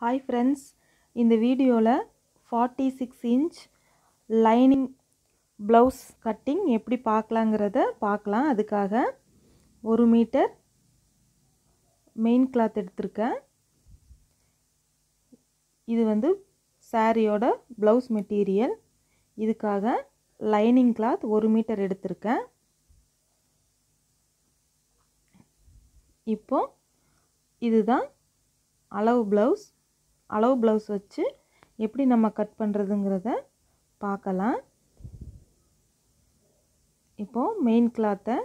hi friends இந்த வீடியோவில் forty six inch lining blouse cutting எப்படி பார்க்கலாங்கிறத பார்க்கலாம் அதுக்காக ஒரு மீட்டர் மெயின் கிளாத் எடுத்திருக்கேன் இது வந்து சாரியோட ப்ளவுஸ் மெட்டீரியல் இதுக்காக லைனிங் கிளாத் ஒரு மீட்டர் எடுத்திருக்கேன் இப்போ இதுதான் அளவு ப்ளவுஸ் அளவு ப்ளவுஸ் வச்சு எப்படி நம்ம கட் பண்ணுறதுங்கிறத பார்க்கலாம் இப்போது மெயின் கிளாத்தை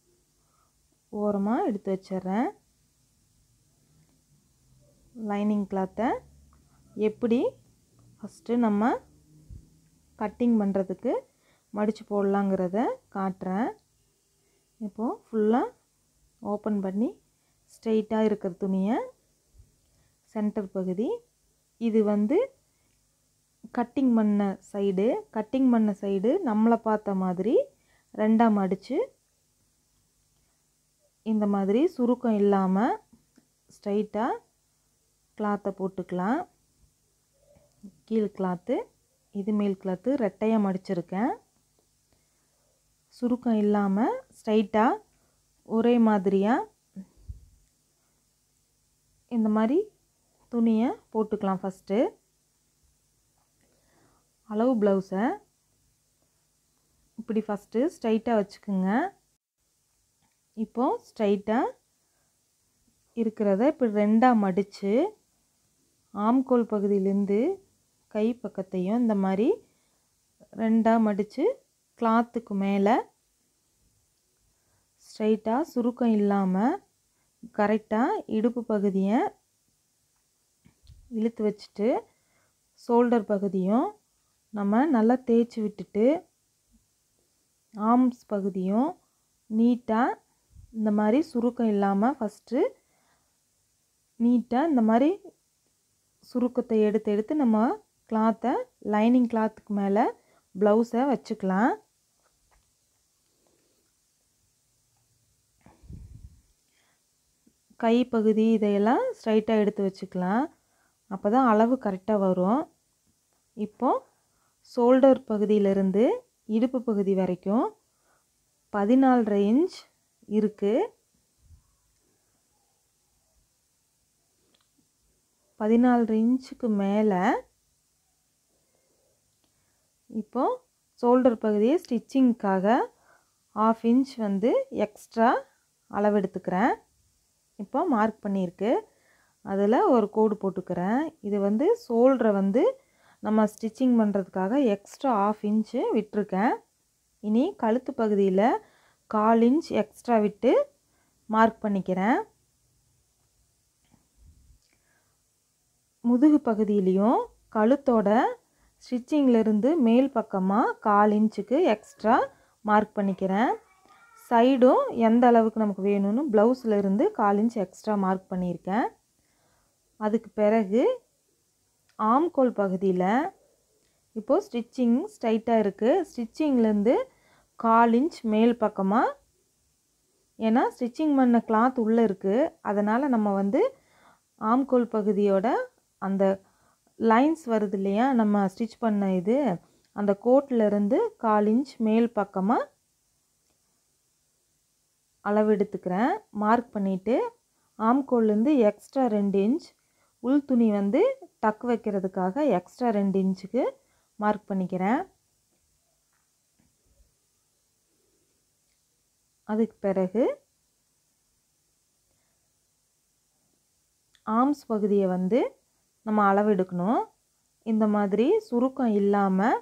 ஓரமாக எடுத்து வச்சிட்றேன் லைனிங் கிளாத்தை எப்படி ஃபஸ்ட்டு நம்ம கட்டிங் பண்ணுறதுக்கு மடித்து போடலாங்கிறத காட்டுறேன் இப்போது ஃபுல்லாக ஓப்பன் பண்ணி ஸ்ட்ரெயிட்டாக இருக்கிற துணியை சென்டர் பகுதி இது வந்து கட்டிங் பண்ண சைடு கட்டிங் பண்ண சைடு நம்மளை பார்த்த மாதிரி ரெண்டாக மடித்து இந்த மாதிரி சுருக்கம் இல்லாமல் ஸ்ட்ரைட்டாக கிளாத்தை போட்டுக்கலாம் கீழ் கிளாத்து இது மேல் கிளாத்து ரெட்டையாக மடிச்சிருக்கேன் சுருக்கம் இல்லாமல் ஸ்ட்ரைட்டாக ஒரே மாதிரியாக இந்த மாதிரி துணியை போட்டுக்கலாம் ஃபஸ்ட்டு அளவு ப்ளவுஸை இப்படி ஃபஸ்ட்டு ஸ்ட்ரைட்டாக வச்சுக்குங்க இப்போது ஸ்ட்ரைட்டாக இருக்கிறத இப்படி ரெண்டாக மடித்து ஆம்கோல் பகுதியிலேருந்து கை பக்கத்தையும் இந்த மாதிரி ரெண்டாக மடித்து கிளாத்துக்கு மேலே ஸ்ட்ரைட்டாக சுருக்கம் இல்லாமல் கரெக்டாக இடுப்பு பகுதியை இழுத்து வச்சுட்டு ஷோல்டர் பகுதியும் நம்ம நல்லா தேய்ச்சி விட்டுட்டு ஆர்ம்ஸ் பகுதியும் நீட்டாக இந்த மாதிரி சுருக்கம் இல்லாமல் ஃபஸ்ட்டு நீட்டாக இந்த மாதிரி சுருக்கத்தை எடுத்து எடுத்து நம்ம கிளாத்தை லைனிங் கிளாத்துக்கு மேலே ப்ளவுஸை வச்சுக்கலாம் கை பகுதி இதையெல்லாம் ஸ்ட்ரைட்டாக எடுத்து வச்சுக்கலாம் அப்போ தான் அளவு கரெக்டாக வரும் இப்போது ஷோல்டர் பகுதியிலிருந்து இடுப்பு பகுதி வரைக்கும் பதினாலரை இன்ச் இருக்குது பதினாலு இன்ச்சுக்கு மேலே இப்போது ஷோல்டர் பகுதியை ஸ்டிச்சிங்க்காக ஆஃப் இன்ச் வந்து எக்ஸ்ட்ரா அளவு எடுத்துக்கிறேன் இப்போ மார்க் பண்ணியிருக்கு அதில் ஒரு கோடு போட்டுக்கிறேன் இது வந்து ஷோல்டரை வந்து நம்ம ஸ்டிச்சிங் பண்ணுறதுக்காக எக்ஸ்ட்ரா ஆஃப் இன்ச்சு விட்டுருக்கேன் இனி கழுத்து பகுதியில் கால் இன்ச் எக்ஸ்ட்ரா விட்டு மார்க் பண்ணிக்கிறேன் முதுகு பகுதியிலையும் கழுத்தோட ஸ்டிச்சிங்லேருந்து மேல் பக்கமாக கால் இன்ச்சுக்கு எக்ஸ்ட்ரா மார்க் பண்ணிக்கிறேன் சைடும் எந்த அளவுக்கு நமக்கு வேணும்னு ப்ளவுஸில் இருந்து கால் இன்ச் எக்ஸ்ட்ரா மார்க் பண்ணியிருக்கேன் அதுக்கு பிறகு ஆம்கோல் பகுதியில் இப்போது ஸ்டிச்சிங் ஸ்ட்ரைட்டாக இருக்குது ஸ்டிச்சிங்லேருந்து கால் இன்ச் மேல் பக்கமாக ஏன்னா ஸ்டிச்சிங் பண்ண கிளாத் உள்ளே இருக்குது அதனால் நம்ம வந்து ஆம்கோல் பகுதியோட அந்த லைன்ஸ் வருது இல்லையா நம்ம ஸ்டிச் பண்ண இது அந்த கோட்டிலேருந்து கால் இன்ச் மேல் பக்கமாக அளவு எடுத்துக்கிறேன் மார்க் பண்ணிவிட்டு ஆம்கோல்லேருந்து எக்ஸ்ட்ரா ரெண்டு இன்ச் உள் துணி வந்து டக் வைக்கிறதுக்காக எக்ஸ்ட்ரா ரெண்டு இன்ச்சுக்கு மார்க் பண்ணிக்கிறேன் அதுக்கு பிறகு ஆர்ம்ஸ் பகுதியை வந்து நம்ம அளவு எடுக்கணும் இந்த மாதிரி சுருக்கம் இல்லாமல்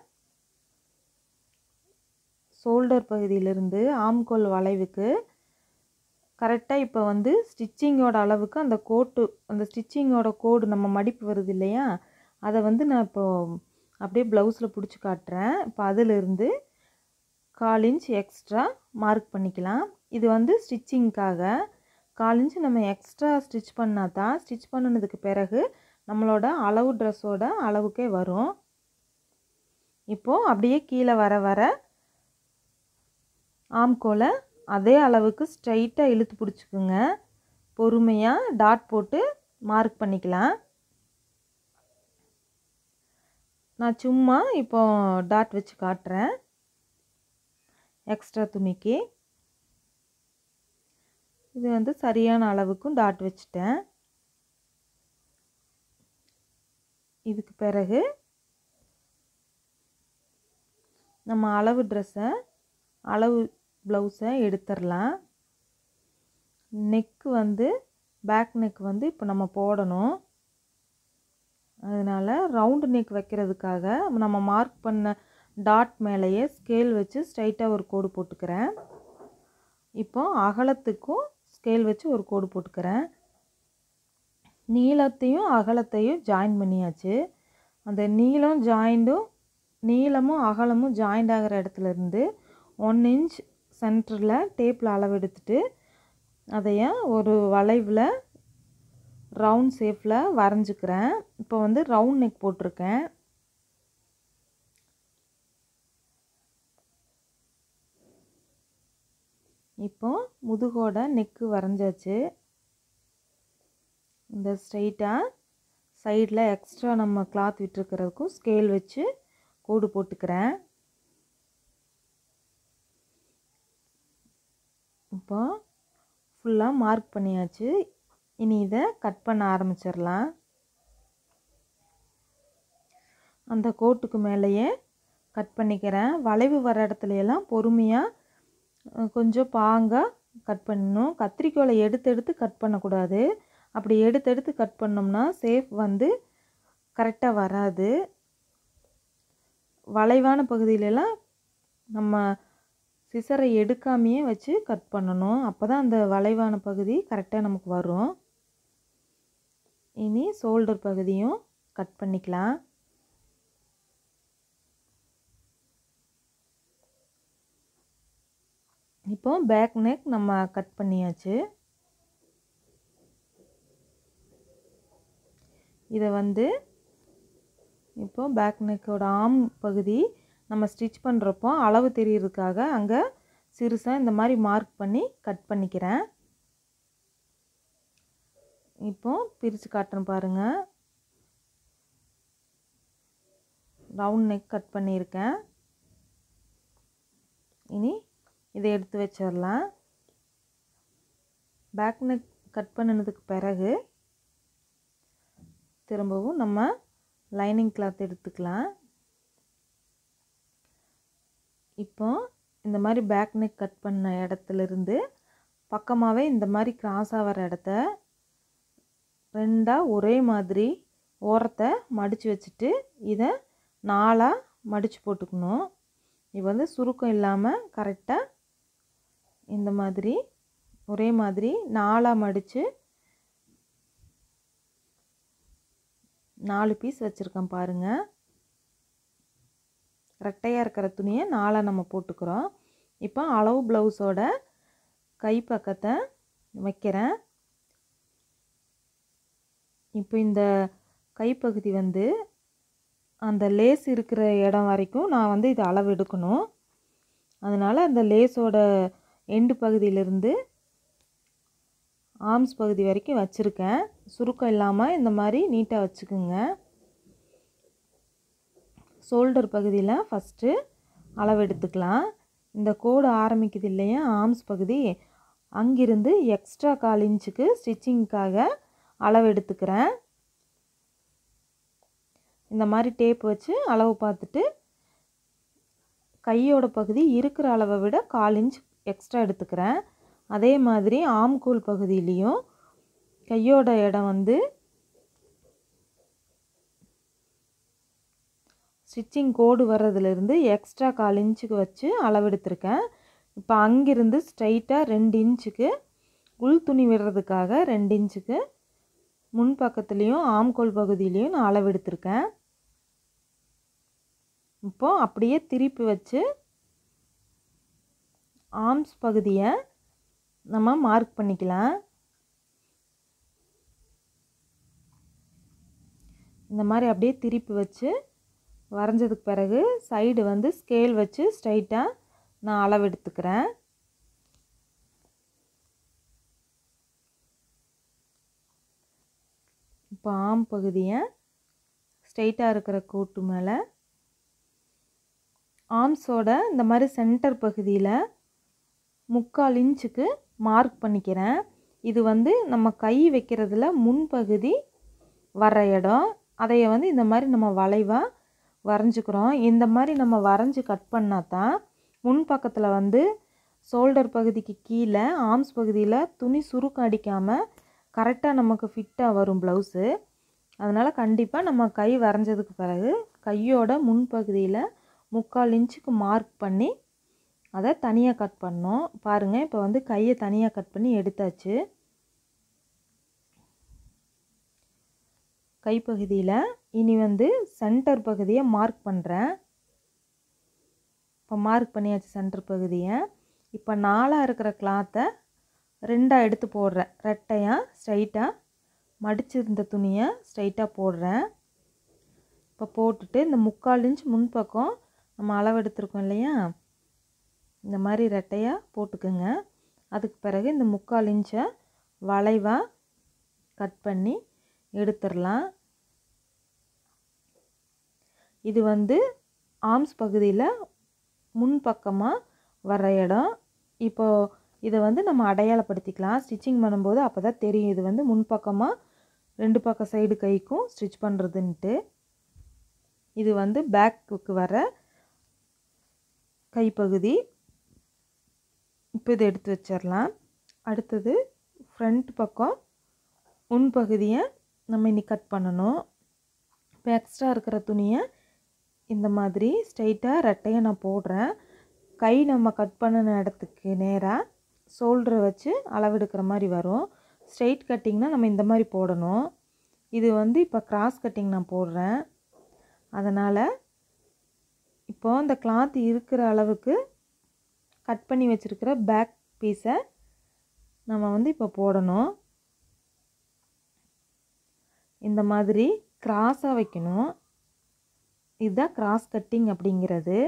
ஷோல்டர் பகுதியிலிருந்து ஆம்கோல் வளைவுக்கு கரெக்டாக இப்போ வந்து ஸ்டிச்சிங்கோட அளவுக்கு அந்த கோட்டு அந்த ஸ்டிச்சிங்கோட கோடு நம்ம மடிப்பு வருது இல்லையா அதை வந்து நான் இப்போது அப்படியே ப்ளவுஸில் பிடிச்சி காட்டுறேன் இப்போ அதிலிருந்து கால் இன்ச் எக்ஸ்ட்ரா மார்க் பண்ணிக்கலாம் இது வந்து ஸ்டிச்சிங்க்காக கால் இன்ச் நம்ம எக்ஸ்ட்ரா ஸ்டிச் பண்ணால் தான் ஸ்டிச் பண்ணினதுக்கு பிறகு நம்மளோட அளவு ட்ரெஸ்ஸோட அளவுக்கே வரும் இப்போது அப்படியே கீழே வர வர ஆம்கோலை அதே அளவுக்கு ஸ்ட்ரைட்டாக இழுத்து பிடிச்சிக்குங்க பொறுமையாக டாட் போட்டு மார்க் பண்ணிக்கலாம் நான் சும்மா இப்போ டாட் வச்சு காட்டுறேன் எக்ஸ்ட்ரா துணிக்கு இது வந்து சரியான அளவுக்கும் டாட் வச்சுட்டேன் இதுக்கு பிறகு நம்ம அளவு ட்ரெஸ்ஸை அளவு ப்ளவுஸை எடுத்துடலாம் நெக்கு வந்து பேக் நெக் வந்து இப்போ நம்ம போடணும் அதனால் ரவுண்டு நெக் வைக்கிறதுக்காக நம்ம மார்க் பண்ண டாட் மேலேயே ஸ்கேல் வச்சு ஸ்ட்ரைட்டாக ஒரு கோடு போட்டுக்கிறேன் இப்போ அகலத்துக்கும் ஸ்கேல் வச்சு ஒரு கோடு போட்டுக்கிறேன் நீளத்தையும் அகலத்தையும் ஜாயின் பண்ணியாச்சு அந்த நீளம் ஜாயிண்டும் நீளமும் அகலமும் ஜாயிண்ட் ஆகிற இடத்துல இருந்து ஒன் இன்ச் சென்டரில் டேப்பில் அளவு எடுத்துட்டு அதைய ஒரு வளைவில் ரவுண்ட் ஷேப்பில் வரைஞ்சிக்கிறேன் இப்போ வந்து ரவுண்ட் நெக் போட்டிருக்கேன் இப்போ முதுகோட நெக்கு வரைஞ்சாச்சு இந்த ஸ்ட்ரைட்டாக சைடில் எக்ஸ்ட்ரா நம்ம கிளாத் விட்டுருக்கிறதுக்கும் ஸ்கேல் வச்சு கோடு போட்டுக்கிறேன் இப்போ ஃபுல்லாக மார்க் பண்ணியாச்சு இனி இதை கட் பண்ண ஆரம்பிச்சிடலாம் அந்த கோட்டுக்கு மேலேயே கட் பண்ணிக்கிறேன் வளைவு வர இடத்துல எல்லாம் பொறுமையாக கொஞ்சம் பாங்காக கட் பண்ணணும் கத்திரிக்கோலை எடுத்து எடுத்து கட் பண்ணக்கூடாது அப்படி எடுத்து எடுத்து கட் பண்ணோம்னா சேஃப் வந்து கரெக்டாக வராது வளைவான பகுதியிலலாம் நம்ம சிசரை எடுக்காமையே வச்சு கட் பண்ணணும் அப்போ தான் அந்த வளைவான பகுதி கரெக்டாக நமக்கு வரும் இனி ஷோல்டர் பகுதியும் கட் பண்ணிக்கலாம் இப்போ பேக் நெக் நம்ம கட் பண்ணியாச்சு இதை வந்து இப்போ பேக் நெக்கோட ஆம் பகுதி நம்ம ஸ்டிச் பண்ணுறப்போ அளவு தெரியறதுக்காக அங்கே சிறுசாக இந்த மாதிரி மார்க் பண்ணி கட் பண்ணிக்கிறேன் இப்போ பிரித்து காட்டுறேன் பாருங்கள் ரவுண்ட் நெக் கட் பண்ணியிருக்கேன் இனி இதை எடுத்து வச்சிடலாம் பேக் நெக் கட் பண்ணினதுக்கு பிறகு திரும்பவும் நம்ம லைனிங் கிளாத் எடுத்துக்கலாம் இப்போ இந்த மாதிரி பேக் நெக் கட் பண்ண இடத்துலேருந்து பக்கமாகவே இந்த மாதிரி கிராஸாக வர இடத்த ரெண்டாக ஒரே மாதிரி ஓரத்தை மடித்து வச்சுட்டு இதை நாலாக மடித்து போட்டுக்கணும் இது வந்து சுருக்கம் இல்லாமல் கரெக்டாக இந்த மாதிரி ஒரே மாதிரி நாலாக மடித்து நாலு பீஸ் வச்சுருக்கேன் பாருங்கள் ரெட்டையாக இருக்கிற துணியை நாலாக நம்ம போட்டுக்கிறோம் இப்போ அளவு ப்ளவுஸோட கை பக்கத்தை வைக்கிறேன் இப்போ இந்த கைப்பகுதி வந்து அந்த லேஸ் இருக்கிற இடம் வரைக்கும் நான் வந்து இது அளவு எடுக்கணும் அதனால் அந்த லேஸோட எண்டு பகுதியிலிருந்து ஆர்ம்ஸ் பகுதி வரைக்கும் வச்சுருக்கேன் சுருக்கம் இல்லாமல் இந்த மாதிரி நீட்டாக வச்சுக்குங்க ஷோல்டர் பகுதியில் ஃபஸ்ட்டு அளவு எடுத்துக்கலாம் இந்த கோடு ஆரம்பிக்குது இல்லையா ஆர்ம்ஸ் பகுதி அங்கிருந்து எக்ஸ்ட்ரா கால் இன்ச்சுக்கு ஸ்டிச்சிங்க்காக அளவு எடுத்துக்கிறேன் இந்த மாதிரி டேப் வச்சு அளவு பார்த்துட்டு கையோட பகுதி இருக்கிற அளவை விட கால் இன்ச் எக்ஸ்ட்ரா எடுத்துக்கிறேன் அதே மாதிரி ஆம்கூல் பகுதியிலையும் கையோட இடம் வந்து ஸ்டிச்சிங் கோடு வர்றதுலேருந்து எக்ஸ்ட்ரா கால் இன்ச்சுக்கு வச்சு அளவெடுத்திருக்கேன் இப்போ அங்கிருந்து ஸ்ட்ரைட்டாக ரெண்டு இன்ச்சுக்கு உள் துணி விடுறதுக்காக ரெண்டு இன்ச்சுக்கு முன் பக்கத்துலேயும் ஆம்கோல் பகுதியிலையும் நான் அளவெடுத்திருக்கேன் இப்போ அப்படியே திருப்பி வச்சு ஆர்ம்ஸ் பகுதியை நம்ம மார்க் பண்ணிக்கலாம் இந்த மாதிரி அப்படியே திருப்பி வச்சு வரைஞ்சதுக்கு பிறகு சைடு வந்து ஸ்கேல் வச்சு ஸ்ட்ரைட்டாக நான் அளவு எடுத்துக்கிறேன் இப்போ ஆம் பகுதியை ஸ்ட்ரெயிட்டாக இருக்கிற கோட்டு மேலே ஆர்ம்ஸோட இந்த மாதிரி சென்டர் பகுதியில் முக்கால் இன்ச்சுக்கு மார்க் பண்ணிக்கிறேன் இது வந்து நம்ம கை வைக்கிறதுல முன்பகுதி வர இடம் அதைய வந்து இந்த மாதிரி நம்ம வளைவாக வரைஞ்சிக்கிறோம் இந்த மாதிரி நம்ம வரைஞ்சி கட் பண்ணால் தான் முன் பக்கத்தில் வந்து ஷோல்டர் பகுதிக்கு கீழே ஆர்ம்ஸ் பகுதியில் துணி சுருக்கம் அடிக்காமல் கரெக்டாக நமக்கு ஃபிட்டாக வரும் ப்ளவுஸு அதனால் கண்டிப்பாக நம்ம கை வரைஞ்சதுக்கு பிறகு கையோட முன்பகுதியில் முக்கால் இன்ச்சுக்கு மார்க் பண்ணி அதை தனியாக கட் பண்ணோம் பாருங்கள் இப்போ வந்து கையை தனியாக கட் பண்ணி எடுத்தாச்சு கைப்பகுதியில் இனி வந்து சென்டர் பகுதியை மார்க் பண்ணுறேன் இப்போ மார்க் பண்ணியாச்சு சென்டர் பகுதியை இப்போ நாலாக இருக்கிற கிளாத்தை ரெண்டாக எடுத்து போடுறேன் ரெட்டையாக ஸ்ட்ரைட்டாக மடிச்சிருந்த துணியை ஸ்ட்ரைட்டாக போடுறேன் இப்போ போட்டுட்டு இந்த முக்கால் இன்ச் முன்பக்கம் நம்ம அளவு எடுத்திருக்கோம் இல்லையா இந்த மாதிரி ரெட்டையாக போட்டுக்குங்க அதுக்கு பிறகு இந்த முக்கால் இன்ச்சை வளைவாக கட் பண்ணி எடுத்துடலாம் இது வந்து ஆர்ம்ஸ் பகுதியில் முன்பக்கமாக வர இடம் இப்போது இதை வந்து நம்ம அடையாளப்படுத்திக்கலாம் ஸ்டிச்சிங் பண்ணும்போது அப்போ தான் தெரியும் இது வந்து முன்பக்கமாக ரெண்டு பக்கம் சைடு கைக்கும் ஸ்டிச் பண்ணுறதுன்ட்டு இது வந்து பேக்குக்கு வர கைப்பகுதி இப்போ இதை எடுத்து வச்சிடலாம் அடுத்தது ஃப்ரண்ட் பக்கம் முன்பகுதியை நம்ம இன்னி கட் பண்ணணும் இப்போ எக்ஸ்ட்ரா இருக்கிற துணியை இந்த மாதிரி ஸ்ட்ரைட்டாக ரெட்டையை நான் போடுறேன் கை நம்ம கட் பண்ணின இடத்துக்கு நேராக ஷோல்டரை வச்சு அளவெடுக்கிற மாதிரி வரும் ஸ்ட்ரெயிட் கட்டிங்னால் நம்ம இந்த மாதிரி போடணும் இது வந்து இப்போ கிராஸ் கட்டிங் நான் போடுறேன் அதனால் இப்போது இந்த கிளாத் இருக்கிற அளவுக்கு கட் பண்ணி வச்சுருக்கிற பேக் பீஸை நம்ம வந்து இப்போ போடணும் இந்த மாதிரி கிராஸாக வைக்கணும் இதுதான் கிராஸ் கட்டிங் அப்படிங்கிறது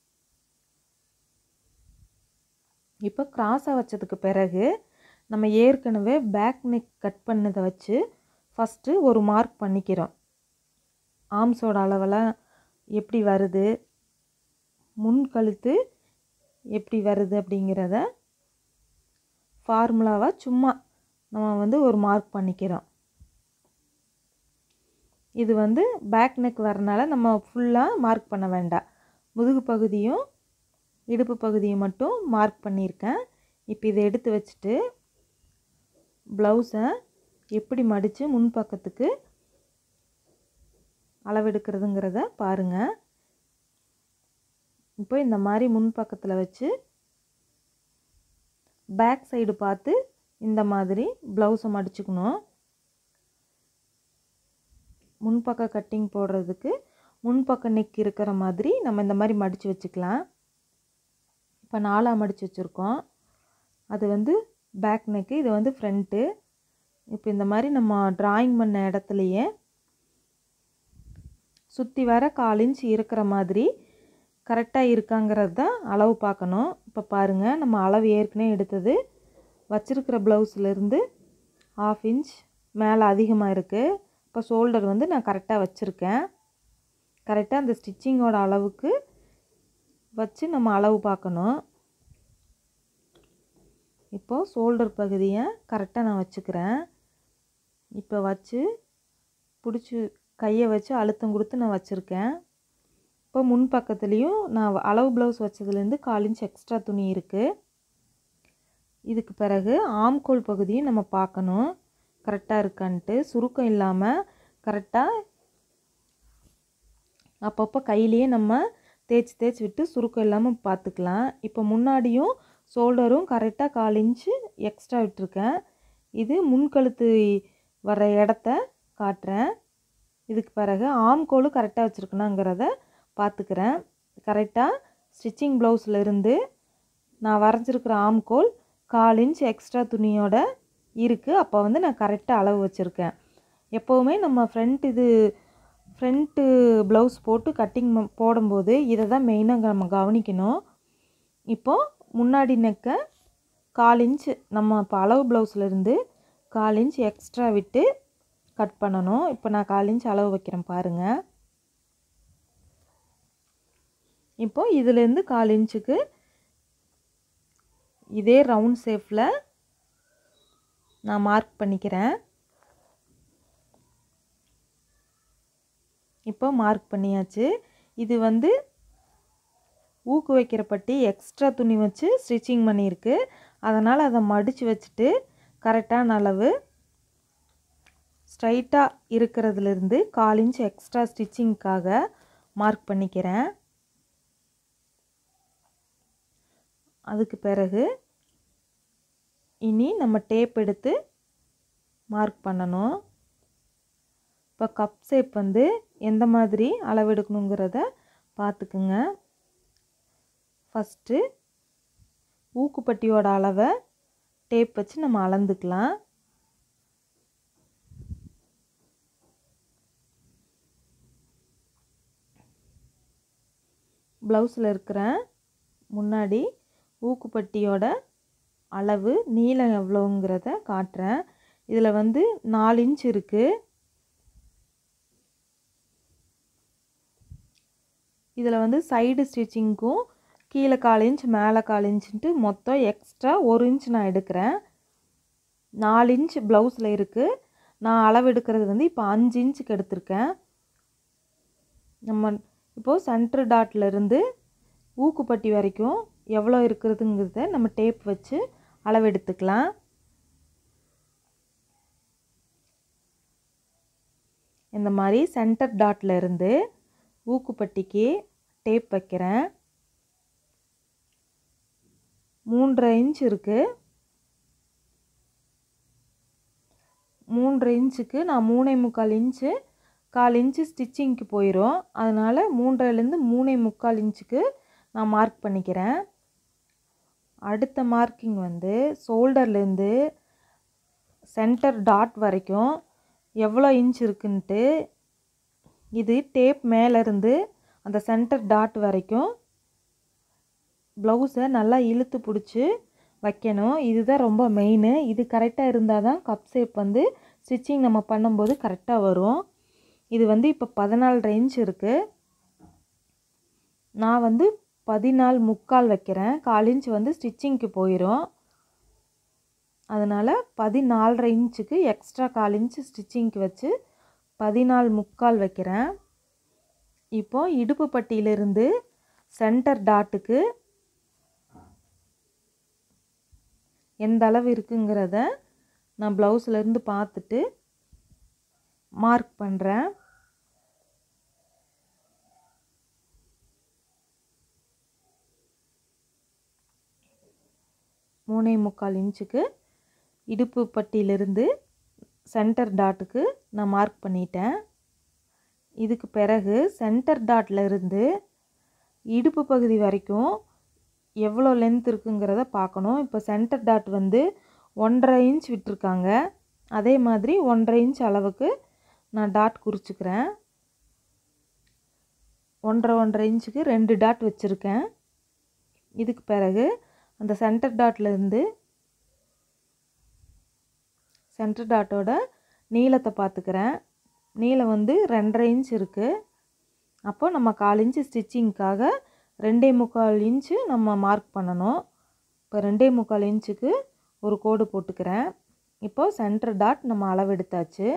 இப்போ கிராஸாக வச்சதுக்கு பிறகு நம்ம ஏற்கனவே பேக் நெக் கட் பண்ணதை வச்சு ஃபஸ்ட்டு ஒரு மார்க் பண்ணிக்கிறோம் ஆர்ம்ஸோட அளவெல்லாம் எப்படி வருது முன் கழுத்து எப்படி வருது அப்படிங்கிறத ஃபார்முலாவாக சும்மா நம்ம வந்து ஒரு மார்க் பண்ணிக்கிறோம் இது வந்து பேக் நெக் வரனால நம்ம ஃபுல்லாக மார்க் பண்ண வேண்டாம் முதுகு பகுதியும் இடுப்பு பகுதியை மட்டும் மார்க் பண்ணியிருக்கேன் இப்போ இதை எடுத்து வச்சுட்டு ப்ளவுஸை எப்படி மடித்து முன்பக்கத்துக்கு அளவெடுக்கிறதுங்கிறத பாருங்கள் இப்போ இந்த மாதிரி முன்பக்கத்தில் வச்சு பேக் சைடு பார்த்து இந்த மாதிரி ப்ளவுஸை மடிச்சுக்கணும் முன்பக்க கட்டிங் போடுறதுக்கு முன்பக்க நெக் இருக்கிற மாதிரி நம்ம இந்த மாதிரி மடித்து வச்சுக்கலாம் இப்போ நாலாக மடித்து வச்சுருக்கோம் அது வந்து பேக் நெக்கு இது வந்து ஃப்ரண்ட்டு இப்போ இந்த மாதிரி நம்ம ட்ராயிங் பண்ண இடத்துலையே சுற்றி வர கால் இன்ச் இருக்கிற மாதிரி கரெக்டாக இருக்காங்கிறது தான் அளவு பார்க்கணும் இப்போ பாருங்கள் நம்ம அளவு ஏற்கனவே எடுத்தது வச்சுருக்கிற ப்ளவுஸ்லேருந்து ஆஃப் இன்ச் மேலே அதிகமாக இருக்குது இப்போ ஷோல்டர் வந்து நான் கரெக்டாக வச்சுருக்கேன் கரெக்டாக அந்த ஸ்டிச்சிங்கோட அளவுக்கு வச்சு நம்ம அளவு பார்க்கணும் இப்போது ஷோல்டர் பகுதியை கரெக்டாக நான் வச்சுக்கிறேன் இப்போ வச்சு பிடிச்சி கையை வச்சு அழுத்தம் கொடுத்து நான் வச்சுருக்கேன் இப்போ முன் பக்கத்துலேயும் நான் அளவு ப்ளவுஸ் வச்சதுலேருந்து கால் இன்ச் எக்ஸ்ட்ரா துணி இருக்குது இதுக்கு பிறகு ஆம்கோல் பகுதியும் நம்ம பார்க்கணும் கரெக்டாக இருக்கான்ட்டு சுருக்கம் இல்லாமல் கரெக்டாக அப்பப்போ கையிலேயே நம்ம தேய்ச்சி தேய்ச்சி விட்டு சுருக்கம் இல்லாமல் பார்த்துக்கலாம் இப்போ முன்னாடியும் ஷோல்டரும் கரெக்டாக கால் இன்ச்சு எக்ஸ்ட்ரா விட்டுருக்கேன் இது முன்கழுத்து வர இடத்த காட்டுறேன் இதுக்கு பிறகு ஆம்கோலும் கரெக்டாக வச்சுருக்கணுங்கிறத பார்த்துக்கிறேன் கரெக்டாக ஸ்டிச்சிங் ப்ளவுஸில் இருந்து நான் வரைஞ்சிருக்கிற ஆம்கோல் கால் இன்ச் எக்ஸ்ட்ரா துணியோட இருக்குது அப்போ வந்து நான் கரெக்டாக அளவு வச்சுருக்கேன் எப்போவுமே நம்ம ஃப்ரண்ட் இது ஃப்ரண்ட்டு ப்ளவுஸ் போட்டு கட்டிங் போடும்போது இதை தான் மெயினாக நம்ம கவனிக்கணும் இப்போது முன்னாடி நெக்கை கால் இன்ச் நம்ம இப்போ அளவு ப்ளவுஸ்லேருந்து கால் இன்ச் எக்ஸ்ட்ரா விட்டு கட் பண்ணணும் இப்போ நான் கால் இன்ச் அளவு வைக்கிறேன் பாருங்கள் இப்போது இதுலேருந்து கால் இன்ச்சுக்கு இதே ரவுண்ட் ஷேப்பில் நான் மார்க் பண்ணிக்கிறேன் இப்போ மார்க் பண்ணியாச்சு இது வந்து ஊக்கு வைக்கிற பட்டி எக்ஸ்ட்ரா துணி வச்சு ஸ்டிச்சிங் பண்ணியிருக்கு அதனால் அதை மடித்து வச்சுட்டு கரெக்டான அளவு ஸ்ட்ரைட்டாக இருக்கிறதுலேருந்து கால் இன்ச் எக்ஸ்ட்ரா ஸ்டிச்சிங்க்காக மார்க் பண்ணிக்கிறேன் அதுக்கு பிறகு இனி நம்ம டேப் எடுத்து மார்க் பண்ணணும் இப்போ கப் ஷேப் வந்து எந்த மாதிரி அளவெடுக்கணுங்கிறத பார்த்துக்குங்க ஃபஸ்ட்டு ஊக்குப்பட்டியோட அளவை டேப் வச்சு நம்ம அளந்துக்கலாம் ப்ளவுஸில் இருக்கிற முன்னாடி ஊக்குப்பட்டியோட அளவு நீளம் எவ்வளோங்கிறத காட்டுறேன் இதில் வந்து நாலு இன்ச் இருக்குது இதில் வந்து சைடு ஸ்டிச்சிங்க்கும் கீழே கால் இன்ச் மேலே கால் இன்ச்சுன்ட்டு மொத்தம் எக்ஸ்ட்ரா ஒரு இன்ச் நான் எடுக்கிறேன் நாலு இன்ச் ப்ளவுஸில் இருக்குது நான் அளவு எடுக்கிறது வந்து இப்போ அஞ்சு இன்ச்சுக்கு எடுத்திருக்கேன் நம்ம இப்போது சென்ட்ரு டாட்லேருந்து ஊக்குப்பட்டி வரைக்கும் எவ்வளோ இருக்கிறதுங்கிறத நம்ம டேப் வச்சு அளவு எடுத்துக்கலாம் இந்த மாதிரி சென்டர் டாட்டில் இருந்து ஊக்குப்பட்டிக்கு டேப் வைக்கிறேன் மூன்றரை இன்ச் இருக்குது மூன்றரை இன்ச்சுக்கு நான் மூணே முக்கால் இன்ச்சு கால் இன்ச்சு ஸ்டிச்சிங்க்கு போயிடும் அதனால் மூன்றரைலேருந்து மூணே முக்கால் இன்ச்சுக்கு நான் மார்க் பண்ணிக்கிறேன் அடுத்த மார்க்கிங் வந்து ஷோல்டர்லேருந்து சென்டர் டாட் வரைக்கும் எவ்வளோ இன்ச் இருக்குன்ட்டு இது டேப் மேலேருந்து அந்த சென்டர் டாட் வரைக்கும் ப்ளவுஸை நல்லா இழுத்து பிடிச்சி வைக்கணும் இதுதான் ரொம்ப மெயின் இது கரெக்டாக இருந்தால் தான் கப் ஷேப் வந்து ஸ்டிச்சிங் நம்ம பண்ணும்போது கரெக்டாக வரும் இது வந்து இப்போ பதினாலு இன்ச் இருக்குது நான் வந்து பதினாலு முக்கால் வைக்கிறேன் கால் இன்ச் வந்து ஸ்டிச்சிங்க்கு போயிடும் அதனால் பதினாலரை இன்ச்சுக்கு எக்ஸ்ட்ரா கால் இன்ச்சு ஸ்டிச்சிங்க்கு வச்சு பதினாலு முக்கால் வைக்கிறேன் இப்போ இடுப்பு பட்டியிலிருந்து சென்டர் டாட்டுக்கு எந்த அளவு இருக்குங்கிறத நான் ப்ளவுஸ்லேருந்து பார்த்துட்டு மார்க் பண்ணுறேன் மூணே முக்கால் இன்ச்சுக்கு இடுப்பு பட்டியிலிருந்து சென்டர் டாட்டுக்கு நான் மார்க் பண்ணிட்டேன் இதுக்கு பிறகு சென்டர் டாட்டில் இருந்து இடுப்பு பகுதி வரைக்கும் எவ்வளோ லென்த் இருக்குங்கிறத பார்க்கணும் இப்போ சென்டர் டாட் வந்து ஒன்றரை இன்ச் விட்டுருக்காங்க அதே மாதிரி ஒன்றரை இன்ச் அளவுக்கு நான் டாட் குறிச்சிக்கிறேன் ஒன்றரை ஒன்றரை இன்ச்சுக்கு ரெண்டு டாட் வச்சுருக்கேன் இதுக்கு பிறகு அந்த சென்டர் டாட்லேருந்து சென்டர் டாட்டோட நீளத்தை பார்த்துக்கிறேன் நீளம் வந்து ரெண்டரை இன்ச் இருக்குது அப்போ நம்ம கால் இன்ச்சு ஸ்டிச்சிங்க்காக ரெண்டே முக்கால் இன்ச்சு நம்ம மார்க் பண்ணணும் இப்போ ரெண்டே முக்கால் இன்ச்சுக்கு ஒரு கோடு போட்டுக்கிறேன் இப்போது சென்டர் டாட் நம்ம அளவெடுத்தாச்சு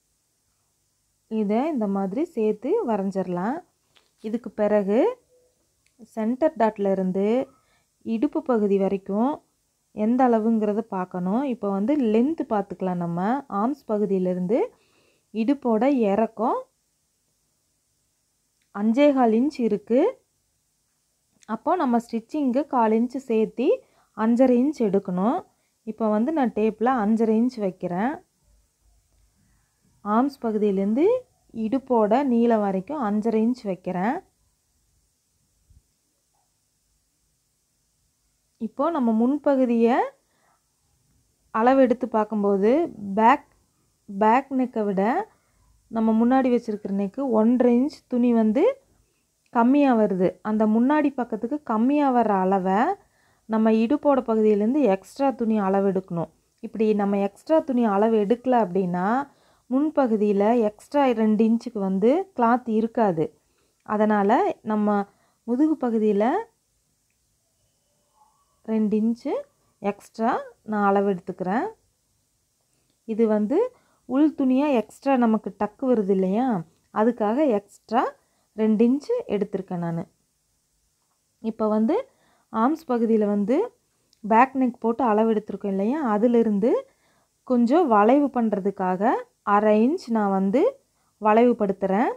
இதை இந்த மாதிரி சேர்த்து வரைஞ்சிடலாம் இதுக்கு பிறகு சென்டர் டாட்டில் இருந்து இடுப்பு பகுதி வரைக்கும் எந்த அளவுங்கிறத பார்க்கணும் இப்போ வந்து லென்த்து பார்த்துக்கலாம் நம்ம ஆர்ம்ஸ் பகுதியிலேருந்து இடுப்போட இறக்கம் அஞ்சேகால் இன்ச் இருக்குது அப்போ நம்ம ஸ்டிச்சிங்கு கால் இன்ச்சு சேர்த்து அஞ்சரை இன்ச் எடுக்கணும் இப்போ வந்து நான் டேப்பில் அஞ்சரை இன்ச் வைக்கிறேன் ஆர்ம்ஸ் பகுதியிலேருந்து இடுப்போட நீளம் வரைக்கும் அஞ்சரை இன்ச் வைக்கிறேன் இப்போது நம்ம முன்பகுதியை அளவு எடுத்து பார்க்கும்போது பேக் பேக் நெக்கை விட நம்ம முன்னாடி வச்சுருக்கிற நெக்கு ஒன்றரை இன்ச் துணி வந்து கம்மியாக வருது அந்த முன்னாடி பக்கத்துக்கு கம்மியாக வர அளவை நம்ம இடுப்போட பகுதியிலேருந்து எக்ஸ்ட்ரா துணி அளவு எடுக்கணும் இப்படி நம்ம எக்ஸ்ட்ரா துணி அளவு எடுக்கல அப்படின்னா முன்பகுதியில் எக்ஸ்ட்ரா ரெண்டு இன்ச்சுக்கு வந்து கிளாத் இருக்காது அதனால் நம்ம முதுகு பகுதியில் ரெண்டு இன்ச்சு எக்ஸ்ட்ரா நான் அளவு எடுத்துக்கிறேன் இது வந்து உள் துணியாக எக்ஸ்ட்ரா நமக்கு டக்கு வருது இல்லையா அதுக்காக எக்ஸ்ட்ரா ரெண்டு இன்ச்சு எடுத்திருக்கேன் நான் இப்போ வந்து ஆர்ம்ஸ் பகுதியில் வந்து பேக் நெக் போட்டு அளவு எடுத்திருக்கோம் இல்லையா அதிலிருந்து கொஞ்சம் வளைவு பண்ணுறதுக்காக அரை இன்ச் நான் வந்து வளைவுபடுத்துகிறேன்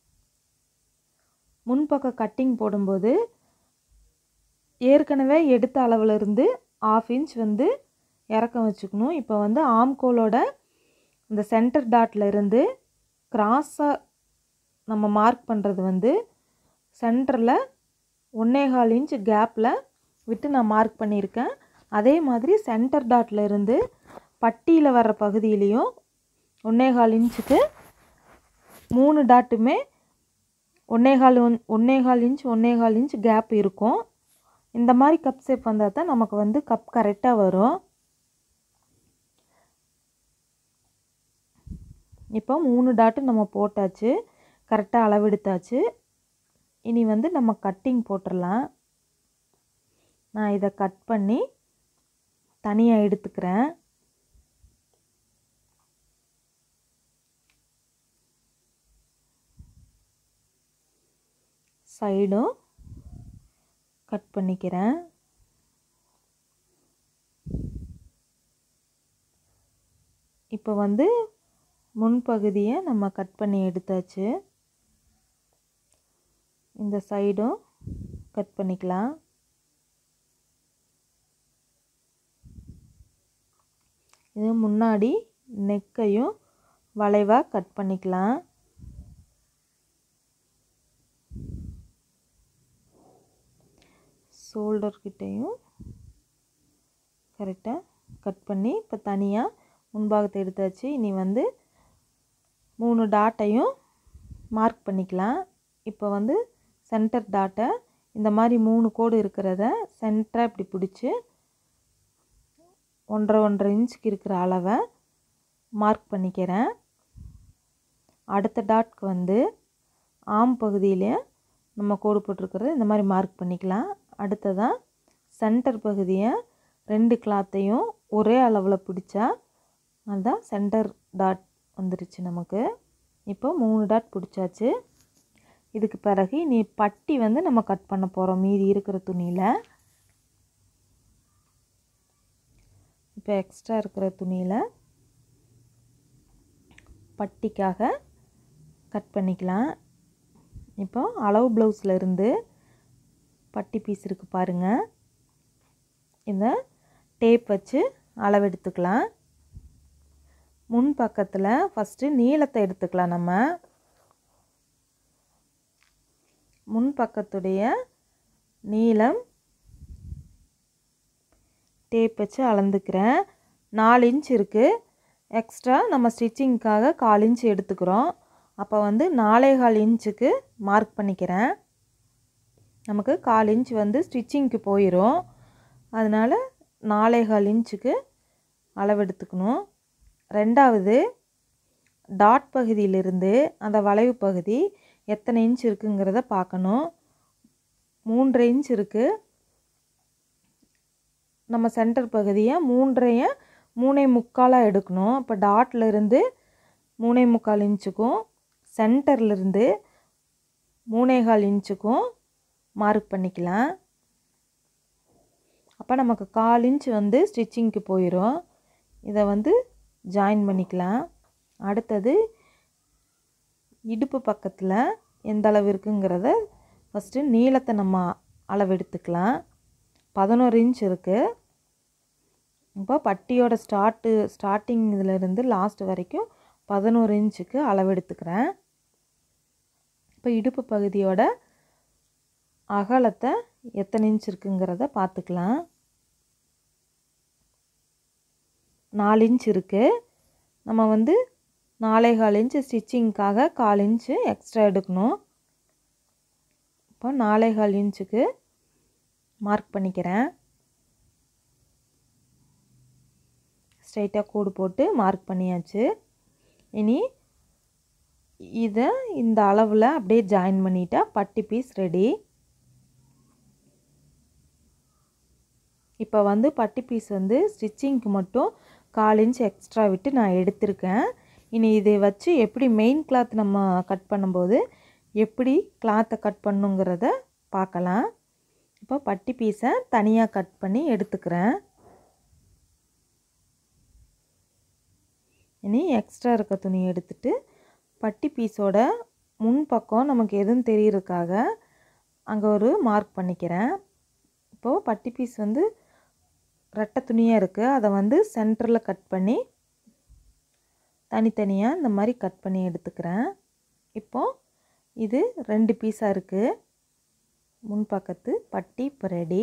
முன்பக்க கட்டிங் போடும்போது ஏற்கனவே எடுத்த அளவுலேருந்து ஆஃப் இன்ச் வந்து இறக்கம் வச்சுக்கணும் இப்போ வந்து ஆம்கோலோட இந்த சென்டர் டாட்டில் இருந்து கிராஸாக நம்ம மார்க் பண்ணுறது வந்து சென்டரில் ஒன்னேகால் இன்ச் கேப்பில் விட்டு நான் மார்க் பண்ணியிருக்கேன் அதே மாதிரி சென்டர் டாட்டில் இருந்து பட்டியில் வர்ற பகுதியிலையும் ஒன்னேகால் இன்ச்சுக்கு மூணு டாட்டுமே ஒன்னேகால் ஒன் ஒன்னேகால் இன்ச் ஒன்னேகால் இன்ச் கேப் இருக்கும் இந்த மாதிரி கப் ஷேப் வந்தால் தான் நமக்கு வந்து கப் கரெக்டாக வரும் இப்போ மூணு டாட்டு நம்ம போட்டாச்சு கரெக்டாக அளவெடுத்தாச்சு இனி வந்து நம்ம கட்டிங் போட்டுடலாம் நான் இதை கட் பண்ணி தனியாக எடுத்துக்கிறேன் சைடும் கட் பண்ணிக்கிறேன் இப்போ வந்து முன்பகுதியை நம்ம கட் பண்ணி எடுத்தாச்சு இந்த சைடும் கட் பண்ணிக்கலாம் இது முன்னாடி நெக்கையும் வளைவாக கட் பண்ணிக்கலாம் ஷோல்டர் கிட்டேயும் கரெக்டாக கட் பண்ணி இப்போ தனியாக முன்பாகத்தை எடுத்தாச்சு இனி வந்து மூணு டாட்டையும் மார்க் பண்ணிக்கலாம் இப்போ வந்து சென்டர் டாட்டை இந்த மாதிரி மூணு கோடு இருக்கிறத சென்டராக இப்படி பிடிச்சி ஒன்றரை ஒன்றரை இன்ச்சுக்கு இருக்கிற அளவை மார்க் பண்ணிக்கிறேன் அடுத்த டாட்க்கு வந்து ஆம் பகுதியில் நம்ம கோடு போட்டிருக்கிறது இந்த மாதிரி மார்க் பண்ணிக்கலாம் அடுத்ததாக சென்டர் பகுதியை ரெண்டு கிளாத்தையும் ஒரே அளவில் பிடிச்சா அதுதான் சென்டர் டாட் வந்துருச்சு நமக்கு இப்போ மூணு டாட் பிடிச்சாச்சு இதுக்கு பிறகு நீ பட்டி வந்து நம்ம கட் பண்ண போகிறோம் மீதி இருக்கிற துணியில் இப்போ எக்ஸ்ட்ரா இருக்கிற துணியில் பட்டிக்காக கட் பண்ணிக்கலாம் இப்போ அளவு ப்ளவுஸில் இருந்து பட்டி பீஸ் இருக்குது பாருங்கள் இந்த டேப் வச்சு அளவெடுத்துக்கலாம் முன் பக்கத்தில் ஃபஸ்ட்டு நீளத்தை எடுத்துக்கலாம் நம்ம முன் பக்கத்துடைய நீளம் டேப் வச்சு அளந்துக்கிறேன் நாலு இன்ச் இருக்குது எக்ஸ்ட்ரா நம்ம ஸ்டிச்சிங்க்காக கால் இன்ச் எடுத்துக்கிறோம் அப்போ வந்து நாலே கால் இன்ச்சுக்கு மார்க் பண்ணிக்கிறேன் நமக்கு கால் இன்ச் வந்து ஸ்டிச்சிங்க்கு போயிடும் அதனால் நாலே கால் இன்ச்சுக்கு அளவெடுத்துக்கணும் ரெண்டாவது டாட் பகுதியிலிருந்து அந்த வளைவு பகுதி எத்தனை இன்ச் இருக்குங்கிறத பார்க்கணும் மூன்றரை இன்ச் இருக்குது நம்ம சென்டர் பகுதியை மூன்றைய மூணே முக்காலாக எடுக்கணும் இப்போ டாட்டில் இருந்து மூணே முக்கால் இன்ச்சுக்கும் சென்டர்லேருந்து மூணேகால் இன்ச்சுக்கும் மார்க் பண்ணிக்கலாம் அப்போ நமக்கு கால் இன்ச் வந்து ஸ்டிச்சிங்க்கு போயிடும் இதை வந்து ஜாயின் பண்ணிக்கலாம் அடுத்தது இடுப்பு பக்கத்தில் எந்த அளவு இருக்குங்கிறத ஃபஸ்ட்டு நீளத்தை நம்ம அளவெடுத்துக்கலாம் பதினோரு இன்ச் இருக்குது இப்போ பட்டியோட ஸ்டார்ட்டு ஸ்டார்டிங் இதிலேருந்து லாஸ்ட் வரைக்கும் பதினோரு இன்ச்சுக்கு அளவெடுத்துக்கிறேன் இப்போ இடுப்பு பகுதியோட அகலத்தை எத்தனை இன்ச் இருக்குங்கிறத பார்த்துக்கலாம் நாலு இன்ச் இருக்குது நம்ம வந்து நாலே கால் இன்ச்சு ஸ்டிச்சிங்க்காக கால் இன்ச்சு எக்ஸ்ட்ரா எடுக்கணும் இப்போ நாலே கால் இன்ச்சுக்கு மார்க் பண்ணிக்கிறேன் ஸ்ட்ரைட்டாக கோடு போட்டு மார்க் பண்ணியாச்சு இனி இதை இந்த அளவில் அப்படியே ஜாயின் பண்ணிட்டா பட்டி பீஸ் ரெடி இப்போ வந்து பட்டி பீஸ் வந்து ஸ்டிச்சிங்க்கு மட்டும் கால் இன்ச் எக்ஸ்ட்ரா விட்டு நான் எடுத்திருக்கேன் இனி இதை வச்சு எப்படி மெயின் கிளாத் நம்ம கட் பண்ணும்போது எப்படி கிளாத்தை கட் பண்ணுங்கிறத பார்க்கலாம் இப்போ பட்டி பீஸை தனியாக கட் பண்ணி எடுத்துக்கிறேன் இனி எக்ஸ்ட்ரா இருக்க துணி எடுத்துட்டு பட்டி பீஸோட முன் பக்கம் நமக்கு எதுவும் தெரியறதுக்காக அங்கே ஒரு மார்க் பண்ணிக்கிறேன் இப்போது பட்டி பீஸ் வந்து ரெட்டை துணியாக இருக்குது அதை வந்து சென்டரில் கட் பண்ணி தனித்தனியாக இந்த மாதிரி கட் பண்ணி எடுத்துக்கிறேன் இப்போது இது ரெண்டு பீஸாக இருக்குது முன்பக்கத்து பட்டி இப்போ ரெடி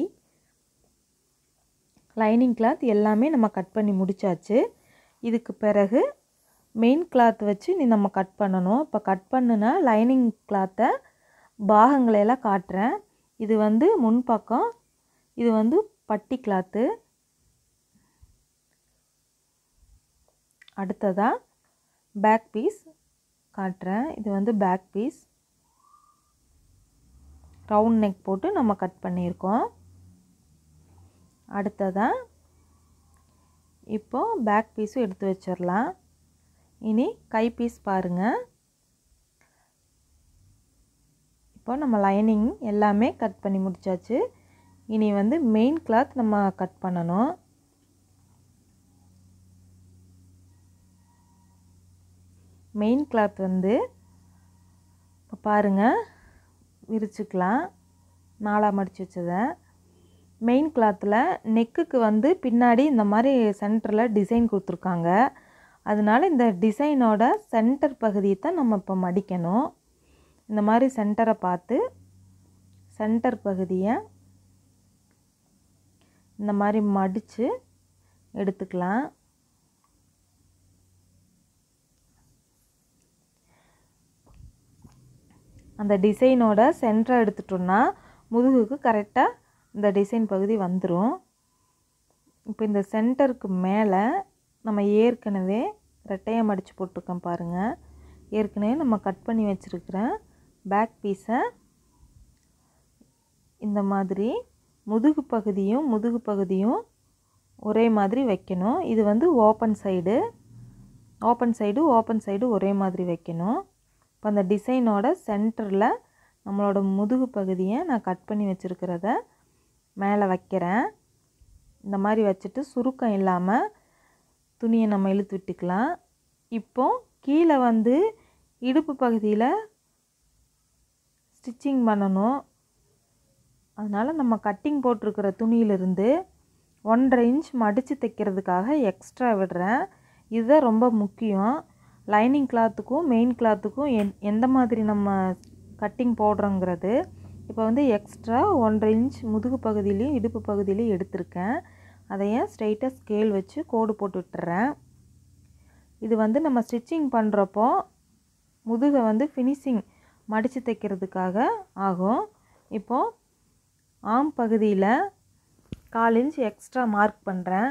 லைனிங் கிளாத் எல்லாமே நம்ம கட் பண்ணி முடித்தாச்சு இதுக்கு பிறகு மெயின் கிளாத் வச்சு நீ நம்ம கட் பண்ணணும் இப்போ கட் பண்ணுன லைனிங் கிளாத்தை பாகங்களையெல்லாம் காட்டுறேன் இது வந்து முன்பக்கம் இது வந்து பட்டி கிளாத்து அடுத்ததாக பேக் பீஸ் காட்டுறேன் இது வந்து பேக் பீஸ் ரவுண்ட் நெக் போட்டு நம்ம கட் பண்ணியிருக்கோம் அடுத்ததாக இப்போது பேக் பீஸும் எடுத்து வச்சிடலாம் இனி கை பீஸ் பாருங்கள் இப்போ நம்ம லைனிங் எல்லாமே கட் பண்ணி முடித்தாச்சு இனி வந்து மெயின் கிளாத் நம்ம கட் பண்ணணும் மெயின் கிளாத் வந்து இப்போ பாருங்கள் விரிச்சுக்கலாம் நாலாக மடித்து வச்சதை மெயின் கிளாத்தில் நெக்குக்கு வந்து பின்னாடி இந்த மாதிரி சென்டரில் டிசைன் கொடுத்துருக்காங்க அதனால இந்த டிசைனோட சென்டர் பகுதியை தான் நம்ம இப்போ மடிக்கணும் இந்த மாதிரி சென்டரை பார்த்து சென்டர் பகுதியை இந்த மாதிரி மடித்து எடுத்துக்கலாம் அந்த டிசைனோட சென்டரை எடுத்துட்டோம்னா முதுகுக்கு கரெக்டாக இந்த டிசைன் பகுதி வந்துடும் இப்போ இந்த சென்டருக்கு மேலே நம்ம ஏற்கனவே ரெட்டையாக மடித்து போட்டிருக்கோம் பாருங்கள் ஏற்கனவே நம்ம கட் பண்ணி வச்சுருக்கிற பேக் பீஸை இந்த மாதிரி முதுகு பகுதியும் முதுகு பகுதியும் ஒரே மாதிரி வைக்கணும் இது வந்து open side open side open side ஒரே மாதிரி வைக்கணும் இப்போ அந்த டிசைனோட சென்டரில் நம்மளோட முதுகு பகுதியை நான் கட் பண்ணி வச்சுருக்கிறத மேலே வைக்கிறேன் இந்த மாதிரி வச்சுட்டு சுருக்கம் இல்லாமல் துணியை நம்ம இழுத்து விட்டுக்கலாம் இப்போ கீழே வந்து இடுப்பு பகுதியில் ஸ்டிச்சிங் பண்ணணும் அதனால் நம்ம கட்டிங் போட்டிருக்கிற துணியிலிருந்து ஒன்றரை இன்ச் மடித்து தைக்கிறதுக்காக எக்ஸ்ட்ரா விடுறேன் இதுதான் ரொம்ப முக்கியம் லைனிங் கிளாத்துக்கும் மெயின் கிளாத்துக்கும் எந் எந்த மாதிரி நம்ம கட்டிங் போடுறோங்கிறது இப்போ வந்து எக்ஸ்ட்ரா ஒன்றரை இன்ச் முதுகு பகுதியிலையும் இடுப்பு பகுதியிலையும் எடுத்திருக்கேன் அதையே ஸ்ட்ரைட்டாக ஸ்கேல் வச்சு கோடு போட்டு விட்டுறேன் இது வந்து நம்ம ஸ்டிச்சிங் பண்ணுறப்போ முதுகை வந்து ஃபினிஷிங் மடித்து தைக்கிறதுக்காக ஆகும் இப்போது ஆம் பகுதியில் கால் இன்ச் எக்ஸ்ட்ரா மார்க் பண்ணுறேன்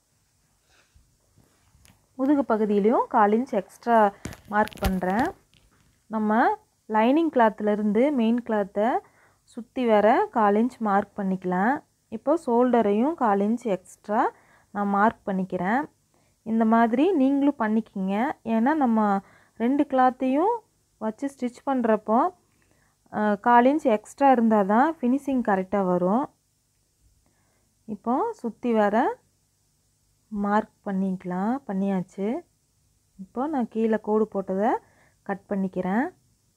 முதுகு பகுதியிலையும் கால் இன்ச் எக்ஸ்ட்ரா மார்க் பண்ணுறேன் நம்ம லைனிங் கிளாத்துலேருந்து மெயின் கிளாத்தை சுற்றி வர கால் இன்ச் மார்க் பண்ணிக்கலாம் இப்போ ஷோல்டரையும் கால் இன்ச் எக்ஸ்ட்ரா நான் மார்க் பண்ணிக்கிறேன் இந்த மாதிரி நீங்களும் பண்ணிக்கிங்க ஏன்னா நம்ம ரெண்டு கிளாத்தையும் வச்சு ஸ்டிச் பண்ணுறப்போ கால் இன்ச் எக்ஸ்ட்ரா இருந்தால் தான் ஃபினிஷிங் கரெக்டாக வரும் இப்போ சுற்றி வர மார்க் பண்ணிக்கலாம் பண்ணியாச்சு இப்போ நான் கீழே கோடு போட்டதை கட் பண்ணிக்கிறேன்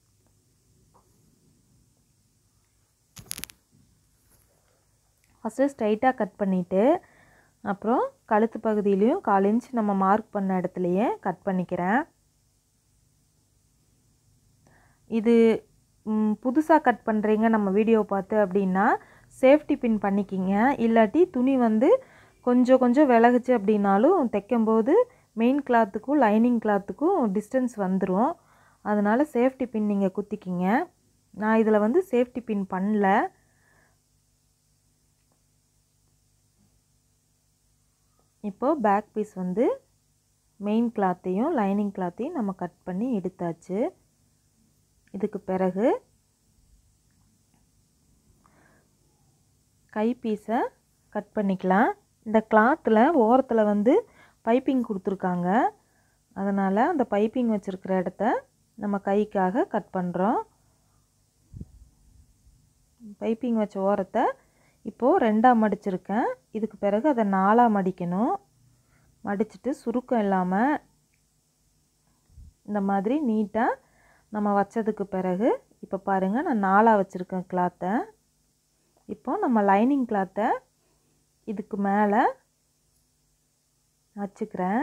ஃபஸ்ட்டு ஸ்ட்ரைட்டாக கட் பண்ணிவிட்டு அப்புறம் கழுத்து பகுதியிலையும் கால் இன்ச் நம்ம மார்க் பண்ண இடத்துலையே கட் பண்ணிக்கிறேன் இது புதுசாக கட் பண்ணுறீங்க நம்ம வீடியோ பார்த்து அப்படின்னா சேஃப்டி பின் பண்ணிக்கிங்க இல்லாட்டி துணி வந்து கொஞ்சம் கொஞ்சம் விலகுச்சு அப்படின்னாலும் தைக்கும்போது மெயின் கிளாத்துக்கும் லைனிங் கிளாத்துக்கும் டிஸ்டன்ஸ் வந்துடும் அதனால் சேஃப்டி பின் நீங்கள் குத்திக்கிங்க நான் இதில் வந்து சேஃப்டி பின் பண்ணல இப்போது பேக் பீஸ் வந்து மெயின் கிளாத்தையும் லைனிங் கிளாத்தையும் நம்ம கட் பண்ணி எடுத்தாச்சு இதுக்கு பிறகு கை பீஸை கட் பண்ணிக்கலாம் இந்த கிளாத்தில் ஓரத்தில் வந்து பைப்பிங் கொடுத்துருக்காங்க அதனால் அந்த பைப்பிங் வச்சுருக்கிற இடத்த நம்ம கைக்காக கட் பண்ணுறோம் பைப்பிங் வச்ச ஓரத்தை இப்போது ரெண்டாக மடிச்சிருக்கேன் இதுக்கு பிறகு அதை நாலாக மடிக்கணும் மடிச்சுட்டு சுருக்கம் இல்லாமல் இந்த மாதிரி நீட்டாக நம்ம வச்சதுக்கு பிறகு இப்போ பாருங்கள் நான் நாலாக வச்சுருக்கேன் கிளாத்தை இப்போ நம்ம லைனிங் கிளாத்தை இதுக்கு மேலே வச்சுக்கிறேன்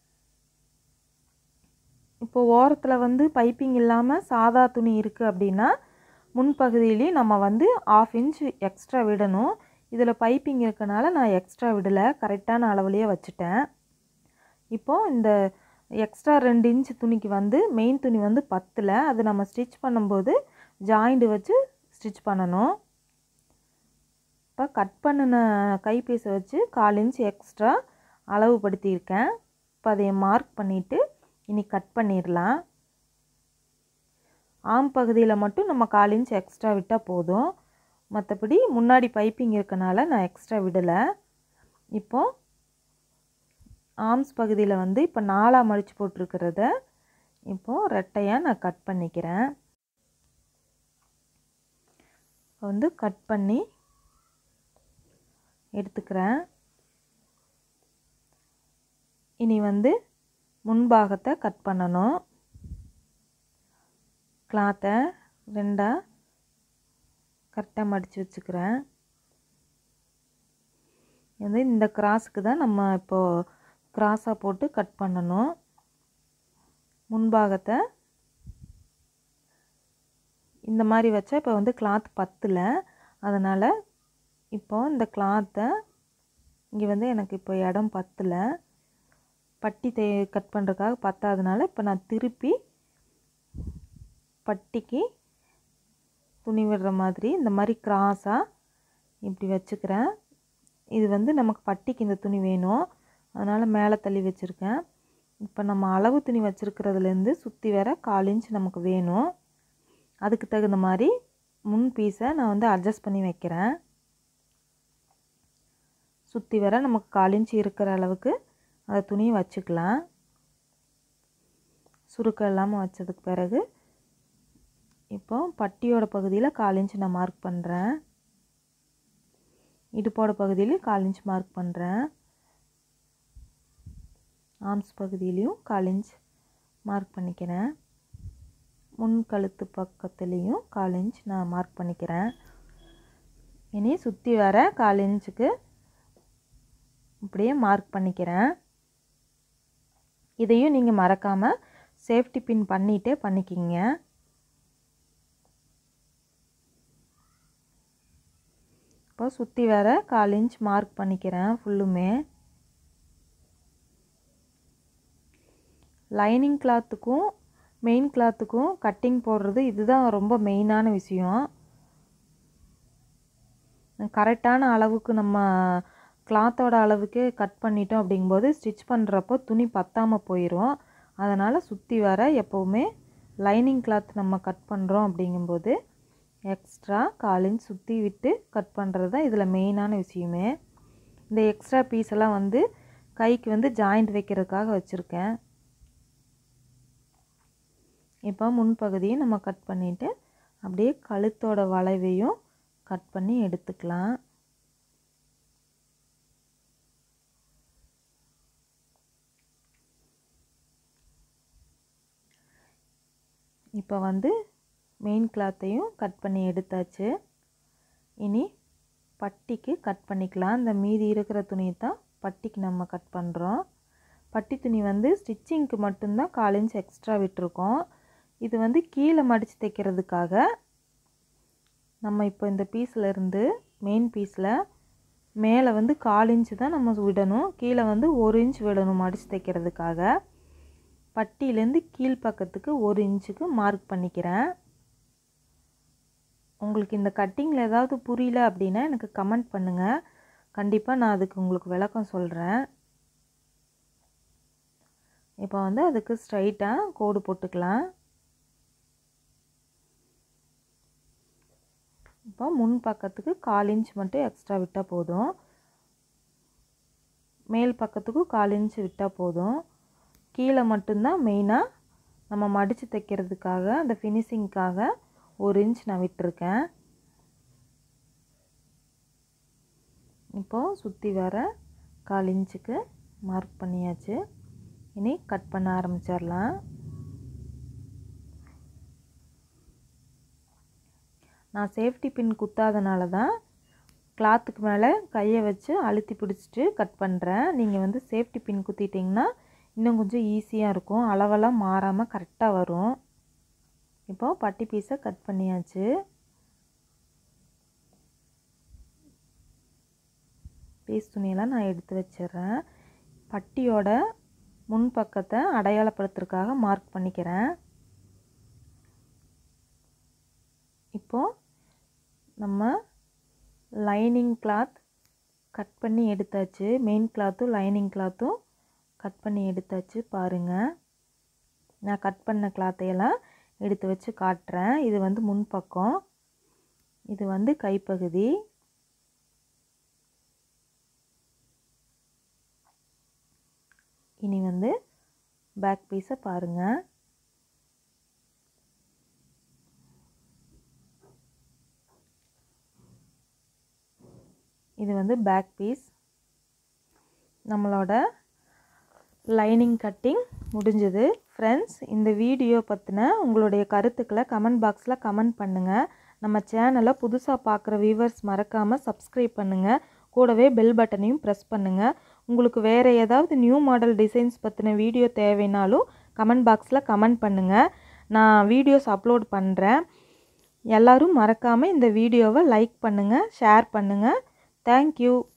இப்போ ஓரத்தில் வந்து பைப்பிங் இல்லாமல் சாதா துணி இருக்குது அப்படின்னா முன்பகுதியிலையும் நம்ம வந்து ஆஃப் இன்ச் எக்ஸ்ட்ரா விடணும் இதில் பைப்பிங் இருக்கனால நான் எக்ஸ்ட்ரா விடலை கரெக்டான அளவுலேயே வச்சுட்டேன் இப்போது இந்த எக்ஸ்ட்ரா ரெண்டு இன்ச் துணிக்கு வந்து மெயின் துணி வந்து பத்தில் அது நம்ம ஸ்டிச் பண்ணும்போது ஜாயிண்ட் வச்சு ஸ்டிச் பண்ணணும் இப்போ கட் பண்ணின கைப்பீஸை வச்சு கால் இன்ச் எக்ஸ்ட்ரா அளவுபடுத்தியிருக்கேன் இப்போ அதை மார்க் பண்ணிவிட்டு இனி கட் பண்ணிடலாம் ஆம் பகுதியில் மட்டும் நம்ம கால் இன்ச் எக்ஸ்ட்ரா விட்டால் போதும் மற்றபடி முன்னாடி பைப்பிங் இருக்கனால நான் எக்ஸ்ட்ரா விடலை இப்போது ஆர்ம்ஸ் பகுதியில் வந்து இப்போ நாலாக மடித்து போட்டிருக்கிறத இப்போது ரெட்டையாக நான் கட் பண்ணிக்கிறேன் வந்து கட் பண்ணி எடுத்துக்கிறேன் இனி வந்து முன்பாகத்தை கட் பண்ணணும் கிளாத்தை ரெண்டாக கரெக்டாக மடித்து வச்சுக்கிறேன் வந்து இந்த கிராஸுக்கு தான் நம்ம இப்போது கிராஸாக போட்டு கட் பண்ணணும் முன்பாகத்தை இந்த மாதிரி வச்சா இப்போ வந்து கிளாத் பத்தில் அதனால் இப்போ இந்த கிளாத்தை இங்கே வந்து எனக்கு இப்போ இடம் பத்தில் பட்டி தே கட் பண்ணுறதுக்காக பத்தாதனால இப்போ நான் திருப்பி பட்டிக்கு துணி விடுற மாதிரி இந்த மாதிரி கிராஸாக இப்படி வச்சுக்கிறேன் இது வந்து நமக்கு பட்டிக்கு இந்த துணி வேணும் அதனால் மேலே தள்ளி வச்சுருக்கேன் இப்போ நம்ம அளவு துணி வச்சுருக்கிறதுலேருந்து சுற்றி வர கால் இன்ச் நமக்கு வேணும் அதுக்கு தகுந்த மாதிரி முன் பீஸை நான் வந்து அட்ஜஸ்ட் பண்ணி வைக்கிறேன் சுற்றி வர நமக்கு கால் இன்ச் இருக்கிற அளவுக்கு அந்த துணியை வச்சுக்கலாம் சுருக்கம் இல்லாமல் வச்சதுக்கு பிறகு இப்போ பட்டியோட பகுதியில் கால் இன்ச் நான் மார்க் பண்ணுறேன் இடுப்போட பகுதியில் கால் இன்ச் மார்க் பண்ணுறேன் ஆர்ம்ஸ் பகுதியிலையும் கால் இன்ச் மார்க் பண்ணிக்கிறேன் முன் கழுத்து பக்கத்துலேயும் கால் இன்ச் நான் மார்க் பண்ணிக்கிறேன் இனி சுற்றி வர கால் இன்ச்சுக்கு இப்படியே மார்க் பண்ணிக்கிறேன் இதையும் நீங்கள் மறக்காமல் சேஃப்டி பின் பண்ணிகிட்டே பண்ணிக்கிங்க இப்போ சுற்றி வர கால் இன்ச் மார்க் பண்ணிக்கிறேன் ஃபுல்லுமே லைனிங் கிளாத்துக்கும் மெயின் கிளாத்துக்கும் கட்டிங் போடுறது இதுதான் ரொம்ப மெயினான விஷயம் கரெக்டான அளவுக்கு நம்ம கிளாத்தோட அளவுக்கே கட் பண்ணிட்டோம் அப்படிங்கும்போது ஸ்டிச் பண்ணுறப்போ துணி பத்தாமல் போயிடும் அதனால் சுற்றி வர எப்போவுமே லைனிங் கிளாத் நம்ம கட் பண்ணுறோம் அப்படிங்கும்போது எக்ஸ்ட்ரா கால் இன்ச் சுற்றி விட்டு கட் பண்ணுறது தான் இதில் மெயினான விஷயமே இந்த எக்ஸ்ட்ரா பீஸ் எல்லாம் வந்து கைக்கு வந்து ஜாயிண்ட் வைக்கிறதுக்காக வச்சுருக்கேன் இப்போ முன்பகுதியை நம்ம கட் பண்ணிவிட்டு அப்படியே கழுத்தோட வளைவையும் கட் பண்ணி எடுத்துக்கலாம் இப்போ வந்து மெயின் கிளாத்தையும் கட் பண்ணி எடுத்தாச்சு இனி பட்டிக்கு கட் பண்ணிக்கலாம் இந்த மீதி இருக்கிற துணியை தான் பட்டிக்கு நம்ம கட் பண்ணுறோம் பட்டி துணி வந்து ஸ்டிச்சிங்க்கு மட்டும்தான் கால் இன்ச் எக்ஸ்ட்ரா விட்டுருக்கோம் இது வந்து கீழே மடித்து தைக்கிறதுக்காக நம்ம இப்போ இந்த பீஸில் இருந்து மெயின் பீஸில் மேலே வந்து கால் இன்ச்சு தான் நம்ம விடணும் கீழே வந்து ஒரு இன்ச் விடணும் மடித்து தைக்கிறதுக்காக பட்டியிலேருந்து கீழ்ப்பக்கத்துக்கு ஒரு இன்ச்சுக்கு மார்க் பண்ணிக்கிறேன் உங்களுக்கு இந்த கட்டிங்கில் ஏதாவது புரியல அப்படின்னா எனக்கு கமெண்ட் பண்ணுங்கள் கண்டிப்பாக நான் அதுக்கு உங்களுக்கு விளக்கம் சொல்கிறேன் இப்போ வந்து அதுக்கு ஸ்ட்ரைட்டாக கோடு போட்டுக்கலாம் இப்போ முன் பக்கத்துக்கு கால் இன்ச் மட்டும் எக்ஸ்ட்ரா விட்டால் போதும் மேல் பக்கத்துக்கும் கால் இன்ச்சு விட்டால் போதும் கீழே மட்டும்தான் மெயினாக நம்ம மடித்து தைக்கிறதுக்காக அந்த ஃபினிஷிங்க்காக ஒரு இன்ச் நான் விட்டுருக்கேன் இப்போது சுற்றி வர கால் இன்ச்சுக்கு மார்க் பண்ணியாச்சு இனி கட் பண்ண ஆரம்பிச்சிடலாம் நான் சேஃப்டி பின் குத்தாதனால தான் கிளாத்துக்கு மேலே கையை வச்சு அழுத்தி பிடிச்சிட்டு கட் பண்ணுறேன் நீங்கள் வந்து சேஃப்டி பின் குத்திட்டிங்கன்னா இன்னும் கொஞ்சம் ஈஸியாக இருக்கும் அளவெல்லாம் மாறாமல் கரெக்டாக வரும் இப்போது பட்டி பீஸை கட் பண்ணியாச்சு பீஸ் துணியெல்லாம் நான் எடுத்து வச்சிடுறேன் பட்டியோட முன் பக்கத்தை அடையாளப்படுத்துறதுக்காக மார்க் பண்ணிக்கிறேன் இப்போது நம்ம லைனிங் கிளாத் கட் பண்ணி எடுத்தாச்சு மெயின் கிளாத்தும் லைனிங் கிளாத்தும் கட் பண்ணி எடுத்தாச்சு பாருங்கள் நான் கட் பண்ண கிளாத்தையெல்லாம் எடுத்து வச்சு காட்டுறேன் இது வந்து முன்பக்கம் இது வந்து கைப்பகுதி இனி வந்து பேக் பீஸை பாருங்கள் இது வந்து பேக் பீஸ் நம்மளோட லைனிங் கட்டிங் முடிஞ்சது ஃப்ரெண்ட்ஸ் இந்த வீடியோ பற்றின உங்களுடைய கருத்துக்களை கமெண்ட் பாக்ஸில் கமெண்ட் பண்ணுங்கள் நம்ம சேனலை புதுசாக பார்க்குற வியூவர்ஸ் மறக்காமல் சப்ஸ்கிரைப் பண்ணுங்கள் கூடவே பெல் பட்டனையும் ப்ரெஸ் பண்ணுங்கள் உங்களுக்கு வேறு ஏதாவது நியூ மாடல் டிசைன்ஸ் பற்றின வீடியோ தேவைனாலும் கமெண்ட் பாக்ஸில் கமெண்ட் பண்ணுங்கள் நான் வீடியோஸ் அப்லோட் பண்ணுறேன் எல்லோரும் மறக்காமல் இந்த வீடியோவை லைக் பண்ணுங்கள் ஷேர் பண்ணுங்கள் தேங்க்யூ